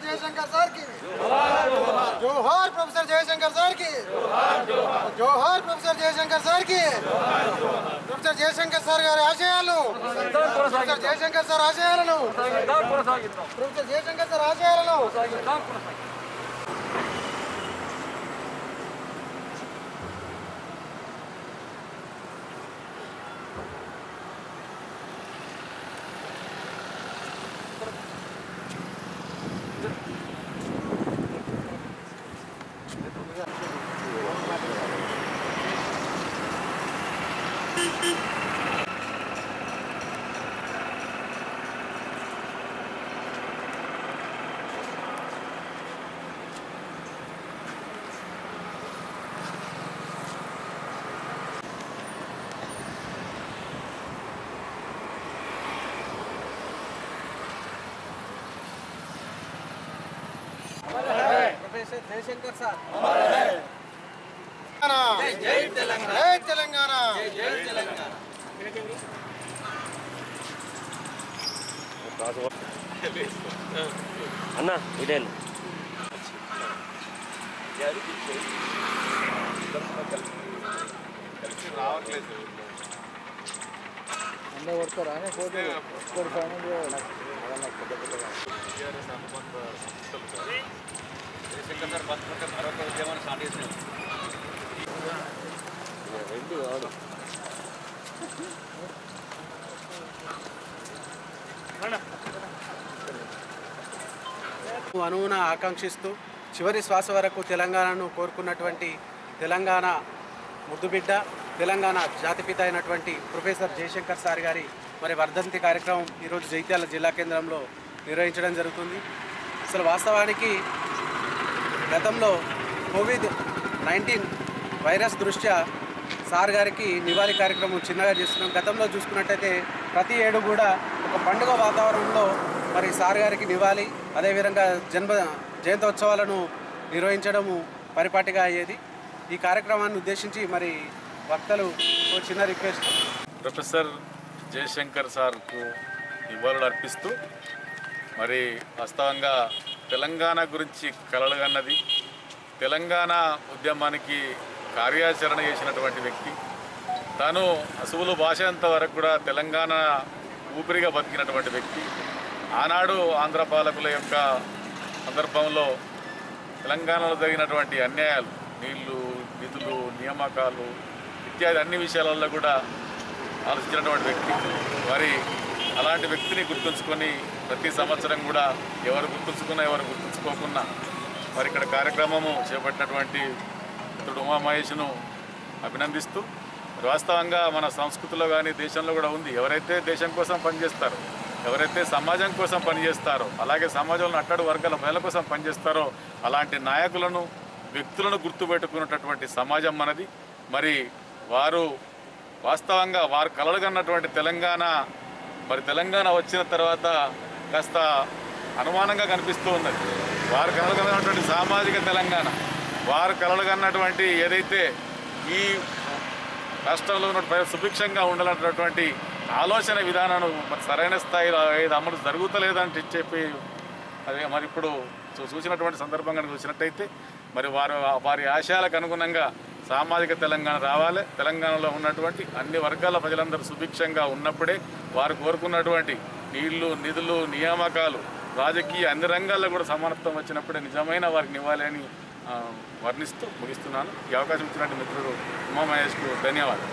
Jayashankar sir కి జోహార్ professor Jayashankar sir కి జోహార్ ప్రొఫెసర్ జయశంకర్ సార్ కి ప్రొఫెసర్ జయశంకర్ సార్ గారి ఆశయాలు ప్రొఫెసర్ జయశంకర్ సార్ ఆశయాలను ప్రొఫెసర్ జయశంకర్ సార్ ఆశయాలను ప్రొఫెసర్ జయశంకర్ సార్ జై తెలంగాణ జై తెలంగాణ అన్న ఇదే అనువున ఆకాంక్షిస్తూ చివరి శ్వాస వరకు తెలంగాణను కోరుకున్నటువంటి తెలంగాణ ముద్దుబిడ్డ తెలంగాణ జాతిపిత అయినటువంటి ప్రొఫెసర్ జయశంకర్ సార్ గారి మరి వర్ధంతి కార్యక్రమం ఈరోజు జైత్యాల జిల్లా కేంద్రంలో నిర్వహించడం జరుగుతుంది అసలు వాస్తవానికి గతంలో కోవిడ్ నైన్టీన్ వైరస్ దృష్ట్యా సార్ గారికి నివాళి కార్యక్రమం చిన్నగా చేస్తున్నాం గతంలో చూసుకున్నట్టయితే ప్రతి ఏడు కూడా ఒక పండుగ వాతావరణంలో మరి సార్ గారికి నివాళి అదేవిధంగా జన్మ జయంతోత్సవాలను నిర్వహించడము పరిపాటిగా అయ్యేది ఈ కార్యక్రమాన్ని ఉద్దేశించి మరి వక్తలు ఒక చిన్న రిక్వెస్ట్ ప్రొఫెసర్ జయశంకర్ సార్కు నివాళులు అర్పిస్తూ మరి వాస్తవంగా తెలంగాణ గురించి కలలుగన్నది తెలంగాణ ఉద్యమానికి కార్యాచరణ చేసినటువంటి వ్యక్తి తాను అసువులు భాష వరకు కూడా తెలంగాణ ఊపిరిగా బతికినటువంటి వ్యక్తి ఆనాడు ఆంధ్ర పాలకుల యొక్క సందర్భంలో తెలంగాణలో జరిగినటువంటి అన్యాయాలు నీళ్లు నిధులు నియామకాలు ఇత్యాది అన్ని విషయాలలో కూడా ఆలోచించినటువంటి వ్యక్తి మరి అలాంటి వ్యక్తిని గుర్తుంచుకొని ప్రతి సంవత్సరం కూడా ఎవరు గుర్తుంచుకున్నా ఎవరు గుర్తుంచుకోకున్నా మరి ఇక్కడ కార్యక్రమము చేపట్టినటువంటి మిత్రుడు ఉమామహేష్ను అభినందిస్తూ మరి వాస్తవంగా మన సంస్కృతిలో కానీ దేశంలో కూడా ఉంది ఎవరైతే దేశం కోసం పనిచేస్తారో ఎవరైతే సమాజం కోసం పనిచేస్తారో అలాగే సమాజంలో అట్టడు వర్గాల ప్రజల కోసం పనిచేస్తారో అలాంటి నాయకులను వ్యక్తులను గుర్తుపెట్టుకున్నటువంటి సమాజం మనది మరి వారు వాస్తవంగా వారు కలలుగన్నటువంటి తెలంగాణ మరి తెలంగాణ వచ్చిన తర్వాత కాస్త అనుమానంగా కనిపిస్తూ ఉన్నది వారు కలలుగన్నటువంటి సామాజిక తెలంగాణ వారు కలలుగన్నటువంటి ఏదైతే ఈ రాష్ట్రంలో ఉన్న ప్రజలు సుభిక్షంగా ఉండాలన్నటువంటి ఆలోచన విధానాన్ని మరి సరైన స్థాయిలో ఏది అమలు జరుగుతలేదని చెప్పి అదే మరి ఇప్పుడు చూ- చూసినటువంటి సందర్భంగా చూసినట్టయితే మరి వారు వారి ఆశయాలకు అనుగుణంగా సామాజిక తెలంగాణ రావాలి తెలంగాణలో ఉన్నటువంటి అన్ని వర్గాల ప్రజలందరూ సుభిక్షంగా ఉన్నప్పుడే వారు కోరుకున్నటువంటి నీళ్లు నిధులు నియామకాలు రాజకీయ అన్ని రంగాల్లో కూడా సమానత్వం వచ్చినప్పుడే నిజమైన వారికి నివ్వాలి అని ఆ, వర్ణిస్తూ ముగిస్తున్నాను ఈ అవకాశం ఇచ్చినటువంటి మిత్రుడు ఉమా మహేష్కు ధన్యవాదాలు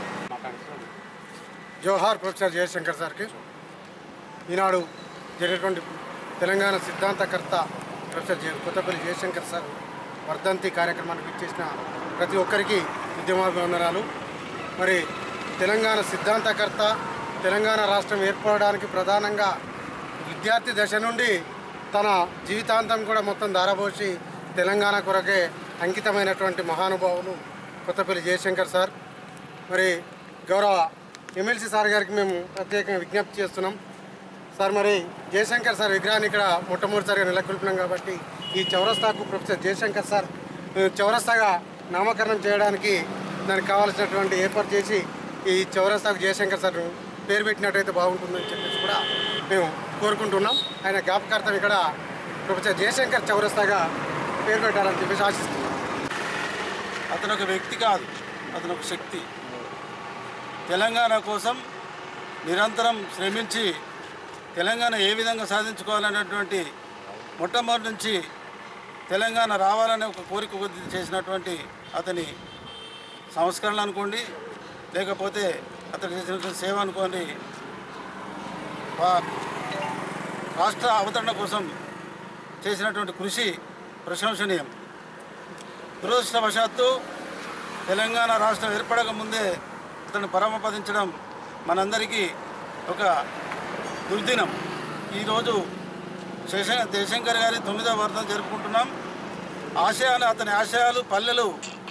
జోహార్ ప్రొఫెసర్ జయశంకర్ సార్కి ఈనాడు జరిగినటువంటి తెలంగాణ సిద్ధాంతకర్త ప్రొఫెసర్ జయ కొత్తపల్లి జయశంకర్ సార్ వర్ధంతి కార్యక్రమానికి ఇచ్చేసిన ప్రతి ఒక్కరికి ఉద్యమాభివందనాలు మరి తెలంగాణ సిద్ధాంతకర్త తెలంగాణ రాష్ట్రం ఏర్పడడానికి ప్రధానంగా విద్యార్థి దశ నుండి తన జీవితాంతం కూడా మొత్తం ధారపోసి తెలంగాణ కొరకే అంకితమైనటువంటి మహానుభావులు కొత్తపల్లి జయశంకర్ సార్ మరి గౌరవ ఎమ్మెల్సీ సార్ గారికి మేము ప్రత్యేకంగా విజ్ఞప్తి చేస్తున్నాం సార్ మరి జయశంకర్ సార్ విగ్రహాన్ని ఇక్కడ మొట్టమొదటిసారిగా నెలకొల్పినాం కాబట్టి ఈ చౌరస్తాకు ప్రొఫెసర్ జయశంకర్ సార్ ఆ, చౌరస్తాగా నామకరణం చేయడానికి దానికి కావాల్సినటువంటి ఏర్పాటు చేసి ఈ చౌరస్తాకు జయశంకర్ సార్ పేరు పెట్టినట్టయితే బాగుంటుందని చెప్పేసి కూడా మేము కోరుకుంటున్నాం ఆయన జ్ఞాపకార్థం ఇక్కడ ప్రొఫెసర్ జయశంకర్ చౌరస్తాగా పేరు పెట్టాలని చెప్పేసి ఆశిస్తున్నాను అతను ఒక వ్యక్తి కాదు అతను ఒక శక్తి తెలంగాణ కోసం నిరంతరం శ్రమించి తెలంగాణ ఏ విధంగా సాధించుకోవాలనేటువంటి మొట్టమొదటి నుంచి తెలంగాణ రావాలనే ఒక కోరిక కొద్ది చేసినటువంటి అతని సంస్కరణలు అనుకోండి లేకపోతే అతను చేసినటువంటి సేవ అనుకోండి వా- రాష్ట్ర అవతరణ కోసం చేసినటువంటి కృషి ప్రశంసనీయం దురదృష్టవశాత్తు తెలంగాణ రాష్ట్రం ఏర్పడక ముందే అతను పరమపదించడం మనందరికీ ఒక దుర్దినం ఈరోజు శేష జయశంకర్ గారి తొమ్మిదవ వర్ధం జరుపుకుంటున్నాం ఆశయాలు అతని ఆశయాలు పల్లెలు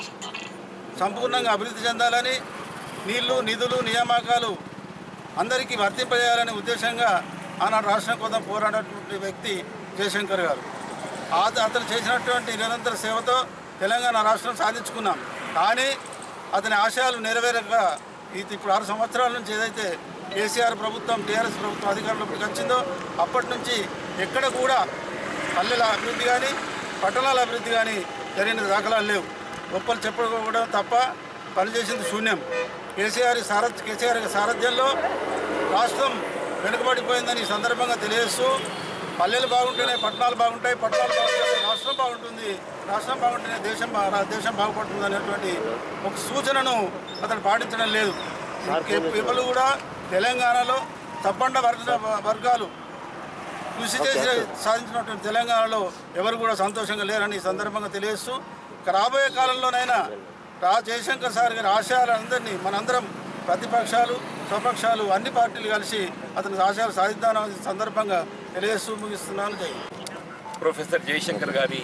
సంపూర్ణంగా అభివృద్ధి చెందాలని నీళ్లు నిధులు నియామకాలు అందరికీ వర్తింపజేయాలనే ఉద్దేశంగా ఆనాడు రాష్ట్రం కోసం పోరాడినటువంటి వ్యక్తి జయశంకర్ గారు ఆ- అతను చేసినటువంటి నిరంతర సేవతో తెలంగాణ రాష్ట్రం సాధించుకున్నాం కానీ అతని ఆశయాలు నెరవేరక ఇది ఇప్పుడు ఆరు సంవత్సరాల నుంచి ఏదైతే కేసీఆర్ ప్రభుత్వం టీఆర్ఎస్ ప్రభుత్వం అధికారంలోకి వచ్చిందో అప్పటి నుంచి ఎక్కడ కూడా పల్లెల అభివృద్ధి కానీ పట్టణాల అభివృద్ధి కానీ జరిగిన దాఖలాలు లేవు గొప్పలు చెప్పుకోవడం తప్ప పనిచేసింది శూన్యం కేసీఆర్ సారథ్ కేసీఆర్ సారథ్యంలో రాష్ట్రం వెనుకబడిపోయిందని ఈ సందర్భంగా తెలియజేస్తూ పల్లెలు బాగుంటేనే పట్టణాలు బాగుంటాయి పట్టణాలు బాగుంటే రాష్ట్రం బాగుంటుంది రాష్ట్రం బాగుంటేనే దేశం బా- రా- దేశం బాగుపడుతుంది అనేటువంటి ఒక సూచనను అతను పాటించడం లేదు ఇప్పుడు కూడా తెలంగాణలో తప్పండ వర్గ వర్గాలు కృషి చేసి సాధించినటువంటి తెలంగాణలో ఎవరు కూడా సంతోషంగా లేరని ఈ సందర్భంగా తెలియజేస్తూ ఇక రాబోయే కాలంలోనైనా రా జయశంకర్ సార్ గారి ఆశయాలందరినీ మనందరం ప్రతిపక్షాలు స్వపక్షాలు అన్ని పార్టీలు కలిసి అతని ఆశయాలు సాధిద్దామని ఈ సందర్భంగా తెలియజేస్తూ ముగిస్తున్నాను జై హింద్. ప్రొఫెసర్ జయశంకర్ గారి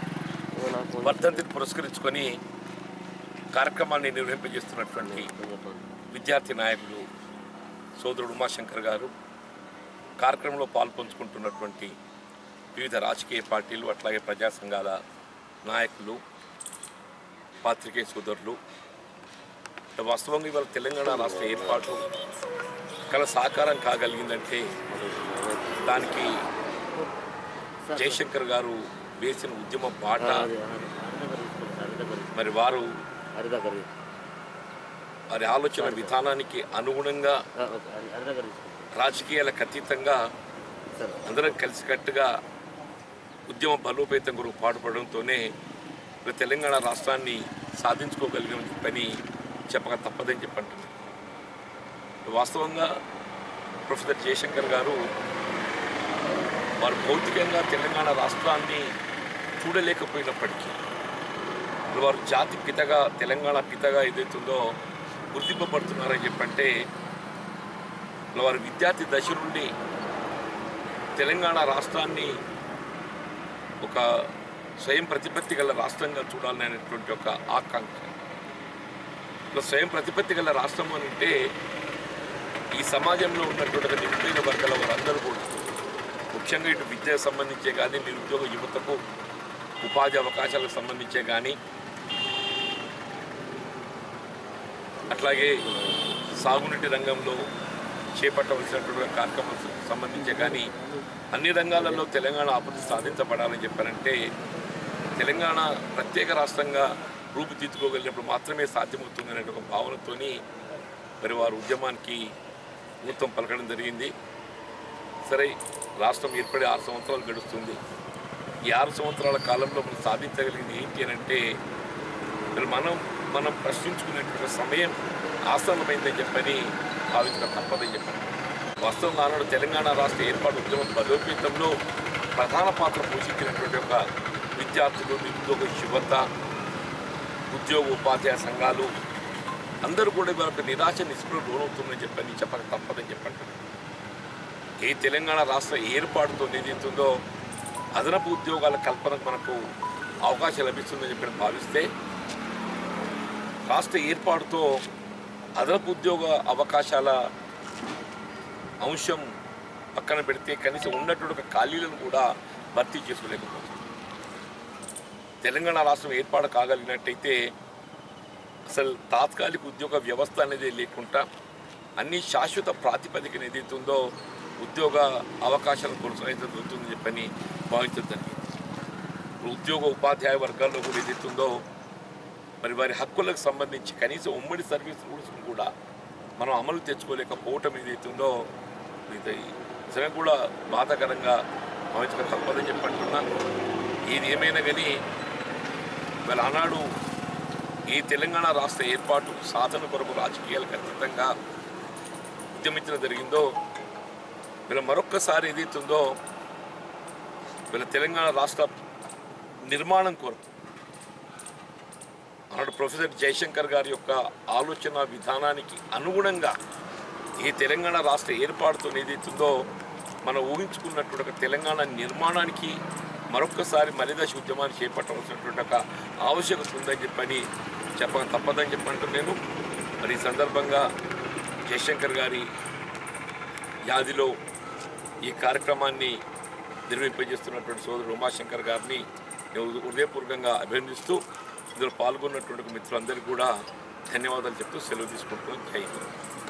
వర్ధంతిని పురస్కరించుకొని కార్యక్రమాన్ని నిర్వహింపజేస్తున్నటువంటి విద్యార్థి నాయకులు సోదరుడు ఉమాశంకర్ గారు కార్యక్రమంలో పాల్పంచుకుంటున్నటువంటి వివిధ రాజకీయ పార్టీలు అట్లాగే ప్రజా సంఘాల నాయకులు పాత్రికేయ సోదరులు వాస్తవంగా ఇవాళ తెలంగాణ రాష్ట్ర ఏర్పాటు కల సాకారం కాగలిగిందంటే దానికి జయశంకర్ గారు వేసిన ఉద్యమ బాట మరి వారు వారి ఆలోచన విధానానికి అనుగుణంగా రాజకీయాలకు అతీతంగా అందరం కలిసికట్టుగా ఉద్యమ బలోపేతం కొరకు పాటుపడడంతోనే మరి తెలంగాణ రాష్ట్రాన్ని సాధించుకోగలిగిన పని చెప్పక తప్పదని చెప్పి అంటున్నాను వాస్తవంగా ప్రొఫెసర్ జయశంకర్ గారు వారు భౌతికంగా తెలంగాణ రాష్ట్రాన్ని చూడలేకపోయినప్పటికీ మరి వారు జాతి పితగా తెలంగాణ పితగా ఏదైతుందో గుర్తింపబడుతున్నారని చెప్పంటే మరి వారి విద్యార్థి దశ నుండి తెలంగాణ రాష్ట్రాన్ని ఒక స్వయం ప్రతిపత్తి గల రాష్ట్రంగా చూడాలని అనేటువంటి ఒక ఆకాంక్ష ఇలా స్వయం ప్రతిపత్తి గల రాష్ట్రం అని అంటే ఈ సమాజంలో ఉన్నటువంటి ఒక నిరుపేద వర్గాల వారందరూ కూడా ముఖ్యంగా ఇటు విద్యకు సంబంధించే కానీ నిరుద్యోగ యువతకు ఉపాధి అవకాశాలకు సంబంధించే కానీ అట్లాగే సాగునీటి రంగంలో చేపట్టవలసినటువంటి కార్యక్రమాలకు సంబంధించే కానీ అన్ని రంగాలలో తెలంగాణ అభివృద్ధి సాధించబడాలని చెప్పారంటే తెలంగాణ ప్రత్యేక రాష్ట్రంగా రూపుదిద్దుకోగలిగినప్పుడు మాత్రమే సాధ్యమవుతుందనే ఒక భావనతోని మరి వారు ఉద్యమానికి ఊతం పలకడం జరిగింది సరే రాష్ట్రం ఏర్పడి ఆరు సంవత్సరాలు గడుస్తుంది ఈ ఆరు సంవత్సరాల కాలంలో మనం సాధించగలిగింది ఏంటి అని అంటే మరి మనం మనం ప్రశ్నించుకునేటువంటి సమయం ఆసన్నమైందని చెప్పని భావించడం తప్పదని చెప్పాను వాస్తవంగా ఆనాడు తెలంగాణ రాష్ట్ర ఏర్పాటు ఉద్యమం బలోపేతంలో ప్రధాన పాత్ర పోషించినటువంటి ఒక విద్యార్థులు నిరుద్యోగ యువత ఉద్యోగ ఉపాధ్యాయ సంఘాలు అందరూ కూడా ఇవాళ ఒక నిరాశ నిస్పృహ లోనవుతుందని చెప్పని చెప్పక తప్పదని చెప్పంటారు ఏ తెలంగాణ రాష్ట్ర ఏర్పాటుతో ఏదైతుందో అదనపు ఉద్యోగాల కల్పనకు మనకు అవకాశం లభిస్తుందని చెప్పి భావిస్తే రాష్ట్ర ఏర్పాటుతో అదనపు ఉద్యోగ అవకాశాల అంశం పక్కన పెడితే కనీసం ఉన్నటువంటి ఒక ఖాళీలను కూడా భర్తీ చేసుకోలేకపోతుంది తెలంగాణ రాష్ట్రం ఏర్పాటు కాగలిగినట్టయితే అసలు తాత్కాలిక ఉద్యోగ వ్యవస్థ అనేది లేకుండా అన్ని శాశ్వత ప్రాతిపదికన ఏదైతే ఉందో ఉద్యోగ అవకాశాలను కొనసాగించడం జరుగుతుందని చెప్పని భావించడం జరిగింది ఉద్యోగ ఉపాధ్యాయ వర్గాల్లో కూడా ఏదైతుందో మరి వారి హక్కులకు సంబంధించి కనీసం ఉమ్మడి సర్వీస్ రూల్స్ కూడా మనం అమలు తెచ్చుకోలేకపోవటం ఏదైతుందో ఇది నిజంగా కూడా బాధాకరంగా భావించక తప్పదని చెప్పి అంటున్నా ఇది ఏమైనా కానీ వాళ్ళ ఆనాడు ఈ తెలంగాణ రాష్ట్ర ఏర్పాటు సాధన కొరకు రాజకీయాలకు అతీతంగా ఉద్యమించడం జరిగిందో వీళ్ళ మరొక్కసారి ఏదైతుందో వీళ్ళ తెలంగాణ రాష్ట్ర నిర్మాణం కొరకు ఆనాడు ప్రొఫెసర్ జయశంకర్ గారి యొక్క ఆలోచన విధానానికి అనుగుణంగా ఈ తెలంగాణ రాష్ట్ర ఏర్పాటుతో ఏదైతుందో మనం ఊహించుకున్నటువంటి ఒక తెలంగాణ నిర్మాణానికి మరొక్కసారి మరిదశ ఉద్యమాన్ని చేపట్టవలసినటువంటి ఒక ఆవశ్యకత ఉందని చెప్పని చెప్పక తప్పదని చెప్పంటూ నేను మరి ఈ సందర్భంగా జయశంకర్ గారి యాదిలో ఈ కార్యక్రమాన్ని నిర్వహింపజేస్తున్నటువంటి సోదరుడు ఉమాశంకర్ గారిని నేను హృదయపూర్వకంగా అభినందిస్తూ ఇందులో పాల్గొన్నటువంటి మిత్రులందరికీ కూడా ధన్యవాదాలు చెప్తూ సెలవు తీసుకుంటున్నాను జై హింద్